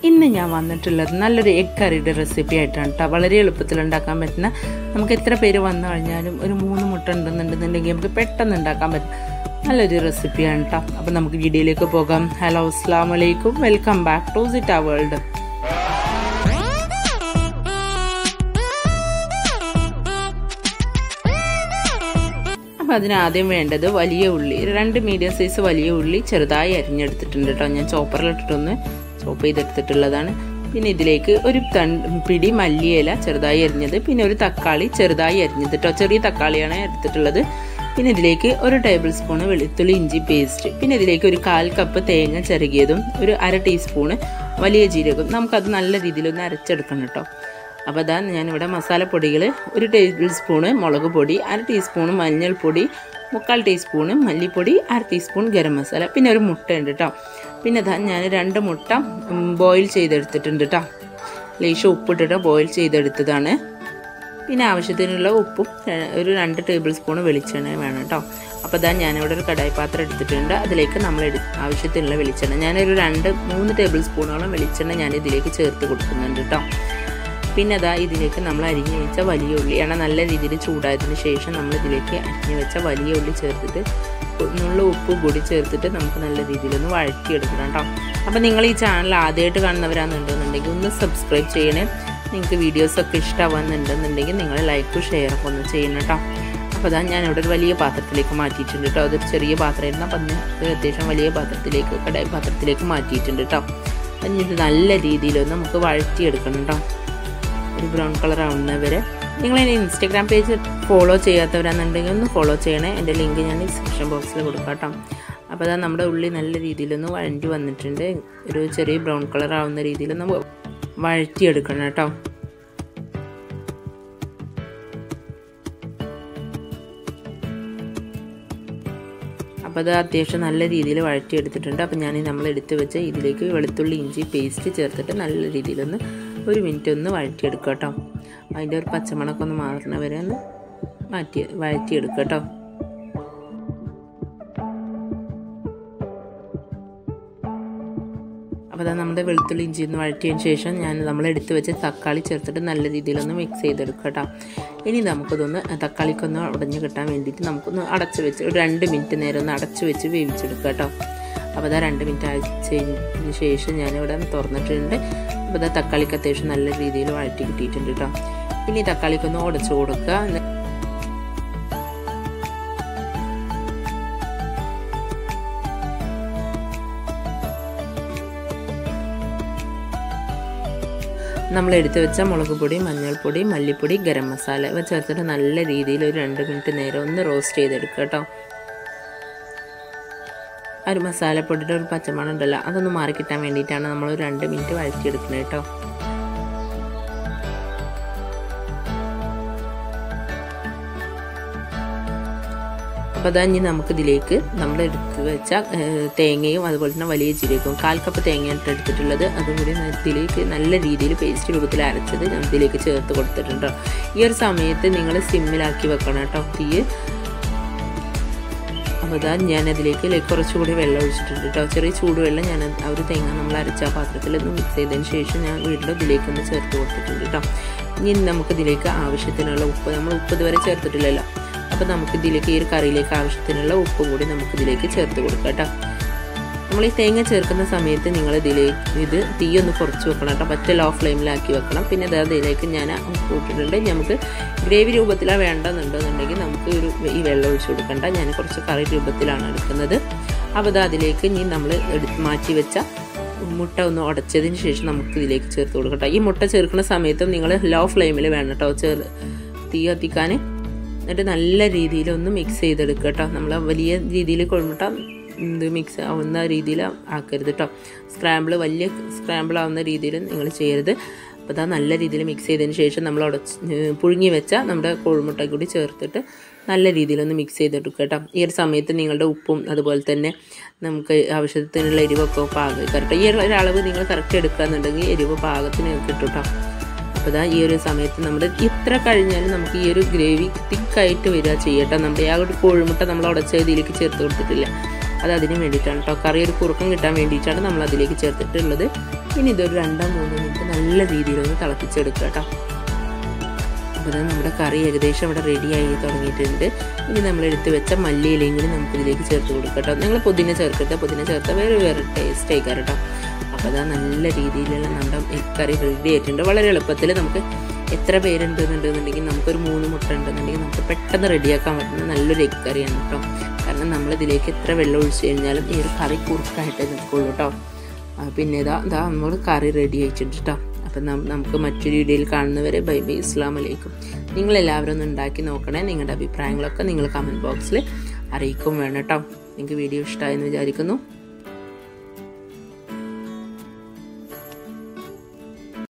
ഇന്ന് ഞാൻ വന്നിട്ടുള്ളത് നല്ലൊരു എഗ് കറിയുടെ റെസിപ്പി ആയിട്ടാണ് കേട്ടോ വളരെ എളുപ്പത്തിൽ ഉണ്ടാക്കാൻ പറ്റുന്ന നമുക്ക് എത്ര പേര് വന്നു കഴിഞ്ഞാലും ഒരു മൂന്ന് മുട്ട ഉണ്ടെന്നുണ്ടെന്നുണ്ടെങ്കിൽ നമുക്ക് പെട്ടെന്ന് ഉണ്ടാക്കാൻ പറ്റും നല്ലൊരു റെസിപ്പിയാണ് കേട്ടോ അപ്പം നമുക്ക് വീഡിയോയിലേക്ക് പോകാം ഹലോ അസ്സാം വലൈക്കും വെൽക്കം ബാക്ക് ടു സിറ്റ വേൾഡ് അപ്പോൾ അതിനാദ്യം വേണ്ടത് വലിയ ഉള്ളി രണ്ട് മീഡിയം സൈസ് വലിയ ഉള്ളി ചെറുതായി അരിഞ്ഞെടുത്തിട്ടുണ്ട് കേട്ടോ ഞാൻ ചോപ്പറിലിട്ടിട്ടൊന്ന് ചോപ്പ് ചെയ്തെടുത്തിട്ടുള്ളതാണ് പിന്നെ ഇതിലേക്ക് ഒരു തൺ പിടി മല്ലിയില ചെറുതായി അരിഞ്ഞത് പിന്നെ ഒരു തക്കാളി ചെറുതായി അരിഞ്ഞത് കേട്ടോ ചെറിയ തക്കാളിയാണ് എടുത്തിട്ടുള്ളത് പിന്നെ ഇതിലേക്ക് ഒരു ടേബിൾ സ്പൂണ് വെളുത്തുള്ളി ഇഞ്ചി പേസ്റ്റ് പിന്നെ ഇതിലേക്ക് ഒരു കാൽ കപ്പ് തേങ്ങ ചിരകിയതും ഒരു അര ടീസ്പൂണ് വലിയ ജീരകം നമുക്കത് നല്ല രീതിയിലൊന്ന് അരച്ചെടുക്കണം കേട്ടോ അപ്പോൾ അതാ ഞാനിവിടെ മസാലപ്പൊടികൾ ഒരു ടേബിൾ സ്പൂണ് മുളക് പൊടി അര ടീസ്പൂണ് മഞ്ഞൾപ്പൊടി മുക്കാൽ ടീസ്പൂണ് മല്ലിപ്പൊടി അര ടീസ്പൂൺ ഗരം മസാല പിന്നെ ഒരു മുട്ട ഉണ്ട് കേട്ടോ പിന്നെ അതാ ഞാൻ രണ്ട് മുട്ട ബോയിൽ ചെയ്തെടുത്തിട്ടുണ്ട് കേട്ടോ ലേശം ഉപ്പിട്ടിട്ട് ബോയിൽ ചെയ്തെടുത്തതാണ് പിന്നെ ആവശ്യത്തിനുള്ള ഉപ്പും ഒരു രണ്ട് ടേബിൾ സ്പൂൺ വെളിച്ചെണ്ണ വേണം കേട്ടോ അപ്പോൾ ഇതാ ഞാനിവിടെ ഒരു കടായി പാത്രം എടുത്തിട്ടുണ്ട് അതിലേക്ക് നമ്മൾ എടു ആവശ്യത്തിനുള്ള വെളിച്ചെണ്ണ ഞാനൊരു രണ്ട് മൂന്ന് ടേബിൾ സ്പൂണോളം വെളിച്ചെണ്ണ ഞാൻ ഇതിലേക്ക് ചേർത്ത് കൊടുക്കുന്നുണ്ട് കേട്ടോ പിന്നെ അതാ ഇതിലേക്ക് നമ്മൾ അരിഞ്ഞു വെച്ച വലിയ ഉള്ളി എണ്ണ നല്ല രീതിയിൽ ചൂടായതിന് ശേഷം നമ്മൾ ഇതിലേക്ക് അരിഞ്ഞു വെച്ച വലിയ ഉള്ളി ചേർത്തിട്ട് നുള്ള ഉപ്പ് കൂടി ചേർത്തിട്ട് നമുക്ക് നല്ല രീതിയിലൊന്ന് വഴറ്റിയെടുക്കണം കേട്ടോ അപ്പോൾ നിങ്ങൾ ഈ ചാനൽ ആദ്യമായിട്ട് കാണുന്നവരാണെന്നുണ്ടെന്നുണ്ടെങ്കിൽ ഒന്ന് സബ്സ്ക്രൈബ് ചെയ്യണേ നിങ്ങൾക്ക് വീഡിയോസൊക്കെ ഇഷ്ടമാകുന്നുണ്ടെന്നുണ്ടെങ്കിൽ നിങ്ങൾ ലൈക്കും ഷെയറൊക്കെ ഒന്ന് ചെയ്യണം കേട്ടോ അപ്പോൾ അതാ ഞാനിവിടെ ഒരു വലിയ പാത്രത്തിലേക്ക് മാറ്റിയിട്ടുണ്ട് കേട്ടോ അതൊരു ചെറിയ പാത്രമായിരുന്നു അപ്പം അത്യാവശ്യം വലിയ പാത്രത്തിലേക്ക് കടായി പാത്രത്തിലേക്ക് മാറ്റിയിട്ടുണ്ട് കേട്ടോ അപ്പം ഇത് നല്ല രീതിയിലൊന്ന് നമുക്ക് വഴറ്റിയെടുക്കണം കേട്ടോ ഒരു ബ്രൗൺ കളർ ആവുന്നവരെ നിങ്ങൾ എൻ്റെ ഇൻസ്റ്റാഗ്രാം പേജ് ഫോളോ ചെയ്യാത്തവരാണെന്നുണ്ടെങ്കിൽ ഒന്ന് ഫോളോ ചെയ്യണേ എൻ്റെ ലിങ്ക് ഞാൻ ഡിസ്ക്രിപ്ഷൻ ബോക്സിൽ കൊടുക്കാം കേട്ടോ അപ്പോൾ അതാ നമ്മുടെ ഉള്ളി നല്ല രീതിയിലൊന്ന് വഴറ്റി വന്നിട്ടുണ്ട് ഒരു ചെറിയ ബ്രൗൺ കളർ ആവുന്ന രീതിയിലൊന്ന് വഴറ്റിയെടുക്കണം കേട്ടോ അപ്പോൾ അത് അത്യാവശ്യം നല്ല രീതിയിൽ വഴറ്റിയെടുത്തിട്ടുണ്ട് അപ്പോൾ ഞാൻ നമ്മൾ എടുത്ത് വെച്ച് ഇതിലേക്ക് വെളുത്തുള്ളി ഇഞ്ചി പേസ്റ്റ് ചേർത്തിട്ട് നല്ല രീതിയിലൊന്ന് ഒരു മിനിറ്റ് ഒന്ന് വഴറ്റിയെടുക്കുക കേട്ടോ അതിൻ്റെ ഒരു പച്ചമണക്കം ഒന്ന് മാറുന്ന വരെ ഒന്ന് മാറ്റി വഴറ്റിയെടുക്കുക കേട്ടോ അപ്പോൾ അതാ നമ്മുടെ വെളുത്തുള്ളി ഇഞ്ചി ഒന്ന് വഴറ്റിയതിന് ശേഷം ഞാൻ നമ്മൾ എടുത്ത് വെച്ച് തക്കാളി ചേർത്തിട്ട് നല്ല രീതിയിലൊന്ന് മിക്സ് ചെയ്തെടുക്കുക കേട്ടോ ഇനി നമുക്കതൊന്ന് തക്കാളിക്കൊന്ന് ഉടഞ്ഞ് കിട്ടാൻ വേണ്ടിയിട്ട് നമുക്കൊന്ന് അടച്ച് വെച്ച് ഒരു രണ്ട് മിനിറ്റ് നേരം ഒന്ന് അടച്ച് വെച്ച് വേവിച്ചെടുക്കുക കേട്ടോ അപ്പോൾ അതാ രണ്ട് മിനിറ്റ് അയച്ചതിന് ശേഷം ഞാനിവിടെ തുറന്നിട്ടുണ്ട് അപ്പോൾ അതാ തക്കാളിക്ക് അത്യാവശ്യം നല്ല രീതിയിൽ വഴറ്റി കിട്ടിയിട്ടുണ്ട് കേട്ടോ ഇനി തക്കാളിക്കൊന്ന് ഉടച്ച് കൊടുക്കുക നമ്മൾ എടുത്തു വെച്ച മുളക് പൊടി മഞ്ഞൾപ്പൊടി മല്ലിപ്പൊടി ഗരം മസാല ഇവ ചേർത്തിട്ട് നല്ല രീതിയിൽ ഒരു രണ്ട് മിനിറ്റ് നേരം ഒന്ന് റോസ്റ്റ് ചെയ്തെടുക്കുക കേട്ടോ ആ ഒരു മസാലപ്പൊടിയുടെ ഒരു പച്ചമണം ഉണ്ടല്ലോ അതൊന്ന് മാറി കിട്ടാൻ വേണ്ടിയിട്ടാണ് നമ്മൾ ഒരു രണ്ട് മിനിറ്റ് വഴറ്റിയെടുക്കുന്നത് കേട്ടോ അപ്പോൾ അതാ ഇനി നമുക്കിതിലേക്ക് നമ്മൾ എടുത്ത് വെച്ച തേങ്ങയും അതുപോലെ തന്നെ വലിയ ജീരകവും കാൽ കപ്പ് തേങ്ങയായിട്ട് എടുത്തിട്ടുള്ളത് അതും കൂടി ഇതിലേക്ക് നല്ല രീതിയിൽ പേസ്റ്റ് രൂപത്തിൽ അരച്ചത് ഞാൻ ഇതിലേക്ക് ചേർത്ത് കൊടുത്തിട്ടുണ്ട് ഈ ഒരു സമയത്ത് നിങ്ങൾ സിമ്മിലാക്കി വെക്കണം കേട്ടോ തീ അപ്പോൾ അതാ ഞാൻ അതിലേക്ക് കുറച്ചുകൂടി വെള്ളം ഒഴിച്ചിട്ടുണ്ട് കേട്ടോ ചെറിയ ചൂടുവെള്ളം ഞാൻ ആ ഒരു തേങ്ങ നമ്മൾ അരച്ച പാത്രത്തിൽ ഒന്ന് മിക്സ് ചെയ്തതിന് ശേഷം ഞാൻ വീണ്ടും ഇതിലേക്ക് ഒന്ന് ചേർത്ത് കൊടുത്തിട്ടുണ്ട് കേട്ടോ ഇനി നമുക്ക് ഇതിലേക്ക് ആവശ്യത്തിനുള്ള ഉപ്പ് നമ്മൾ ഉപ്പ് ഇതുവരെ ചേർത്തിട്ടില്ലല്ലോ അപ്പോൾ നമുക്ക് ഇതിലേക്ക് ഈ ഒരു കറിയിലേക്ക് ആവശ്യത്തിനുള്ള ഉപ്പ് കൂടി നമുക്ക് ഇതിലേക്ക് ചേർത്ത് കൊടുക്കാം കേട്ടോ നമ്മൾ ഈ തേങ്ങ ചേർക്കുന്ന സമയത്ത് നിങ്ങൾ ഇതിലേക്ക് ഇത് തീ ഒന്ന് കുറച്ച് വെക്കണം കേട്ടോ പറ്റ ലോ ഫ്ലെയിമിലാക്കി വെക്കണം പിന്നെ അത് അതിലേക്ക് ഞാൻ ഉപ്പ് ഇട്ടിട്ടുണ്ട് നമുക്ക് ഗ്രേവി രൂപത്തിലാണ് വേണ്ടെന്നുണ്ടെന്നുണ്ടെങ്കിൽ നമുക്ക് ഒരു ഈ വെള്ളം ഒഴിച്ച് കൊടുക്കണ്ട ഞാൻ കുറച്ച് കറി രൂപത്തിലാണ് എടുക്കുന്നത് അപ്പോൾ അത് അതിലേക്ക് ഇനി നമ്മൾ എടുത്ത് മാറ്റി വെച്ച മുട്ട ഒന്ന് ഉടച്ചതിന് ശേഷം നമുക്ക് ഇതിലേക്ക് ചേർത്ത് കൊടുക്കട്ടോ ഈ മുട്ട ചേർക്കുന്ന സമയത്തും നിങ്ങൾ ലോ ഫ്ലെയിമിൽ വേണം കേട്ടോ ചേർ തീ കത്തിക്കാൻ എന്നിട്ട് നല്ല രീതിയിൽ ഒന്ന് മിക്സ് ചെയ്തെടുക്കുക കേട്ടോ നമ്മൾ വലിയ രീതിയിൽ കൊഴുമുട്ട ഇത് മിക്സ് ആവുന്ന രീതിയിൽ ആക്കരുത് കേട്ടോ സ്ക്രാമ്പിൾ വലിയ സ്ക്രാമ്പിൾ ആവുന്ന രീതിയിൽ നിങ്ങൾ ചെയ്യരുത് അപ്പോൾ അതാ നല്ല രീതിയിൽ മിക്സ് ചെയ്തതിന് ശേഷം നമ്മൾ ഉടച്ച് പുഴുങ്ങി വെച്ച നമ്മുടെ കോഴിമുട്ട കൂടി ചേർത്തിട്ട് നല്ല രീതിയിലൊന്ന് മിക്സ് ചെയ്തെടുക്കുക കേട്ടോ ഈ ഒരു സമയത്ത് നിങ്ങളുടെ ഉപ്പും അതുപോലെ തന്നെ നമുക്ക് ആവശ്യത്തിനുള്ള എരിവൊക്കെ പാകം കറക്റ്റ് ഈ ഒരു അളവ് നിങ്ങൾ കറക്റ്റ് എടുക്കുകയെന്നുണ്ടെങ്കിൽ എരിവ് പാകത്തിന് കിട്ടും കേട്ടോ അപ്പോൾ ഇതാ ഈ ഒരു സമയത്ത് നമ്മൾ ഇത്ര കഴിഞ്ഞാലും നമുക്ക് ഈ ഒരു ഗ്രേവി തിക്കായിട്ട് വരിക ചെയ്യട്ടോ നമ്മുടെ ആ ഒരു കോഴിമുട്ട നമ്മൾ ഉടച്ച ഇതിലേക്ക് ചേർത്ത് കൊടുത്തിട്ടില്ല അത് അതിന് വേണ്ടിയിട്ടാണ് കേട്ടോ കറി ഒരു കുറുക്കം കിട്ടാൻ വേണ്ടിയിട്ടാണ് നമ്മൾ അതിലേക്ക് ചേർത്തിട്ടുള്ളത് ഇനി ഇതൊരു രണ്ടോ മൂന്നോ മിനിറ്റ് നല്ല രീതിയിലൊന്ന് തിളപ്പിച്ചെടുക്കുക കേട്ടോ അപ്പോൾ നമ്മുടെ കറി ഏകദേശം ഇവിടെ റെഡിയായി തുടങ്ങിയിട്ടുണ്ട് ഇനി നമ്മൾ എടുത്ത് വെച്ച മല്ലിയിലയും കൂടി നമുക്ക് ഇതിലേക്ക് ചേർത്ത് കൊടുക്കാം കേട്ടോ നിങ്ങൾ പുതിന ചേർക്കട്ടെ പുതിന ചേർത്താൽ വേറെ വേറെ ടേസ്റ്റ് ആയിക്കാറ് കേട്ടോ അപ്പോൾ അതാ നല്ല രീതിയിലുള്ള നമ്മുടെ എഗ് കറി റെഡി ആയിട്ടുണ്ട് വളരെ എളുപ്പത്തിൽ നമുക്ക് എത്ര പേരുണ്ടെന്നുണ്ടെന്നുണ്ടെങ്കിൽ നമുക്കൊരു മൂന്ന് മുട്ട ഉണ്ടെന്നുണ്ടെങ്കിൽ നമുക്ക് പെട്ടെന്ന് റെഡിയാക്കാൻ പറ്റുന്ന നല്ലൊരു എഗ് കറിയാണ് കേട്ടോ കാരണം നമ്മൾ ഇതിലേക്ക് എത്ര വെള്ളം ഒഴിച്ച് കഴിഞ്ഞാലും ഈ ഒരു കറി കുറുക്കായിട്ടേ നിൽക്കുള്ളൂ കേട്ടോ പിന്നെ ഇതാ ഇതാ നമ്മൾ കറി റെഡി ആയിട്ടുണ്ട് കേട്ടോ അപ്പം നമുക്ക് മറ്റൊരു വീഡിയോയിൽ കാണുന്നവരെ ബൈ ബൈ ഇസ്ലാം വലൈക്കും നിങ്ങളെല്ലാവരും ഒന്ന് ഉണ്ടാക്കി നോക്കണേ നിങ്ങളുടെ അഭിപ്രായങ്ങളൊക്കെ നിങ്ങൾ കമൻറ്റ് ബോക്സിൽ അറിയിക്കും വേണം കേട്ടോ നിങ്ങൾക്ക് വീഡിയോ ഇഷ്ടമായെന്ന് വിചാരിക്കുന്നു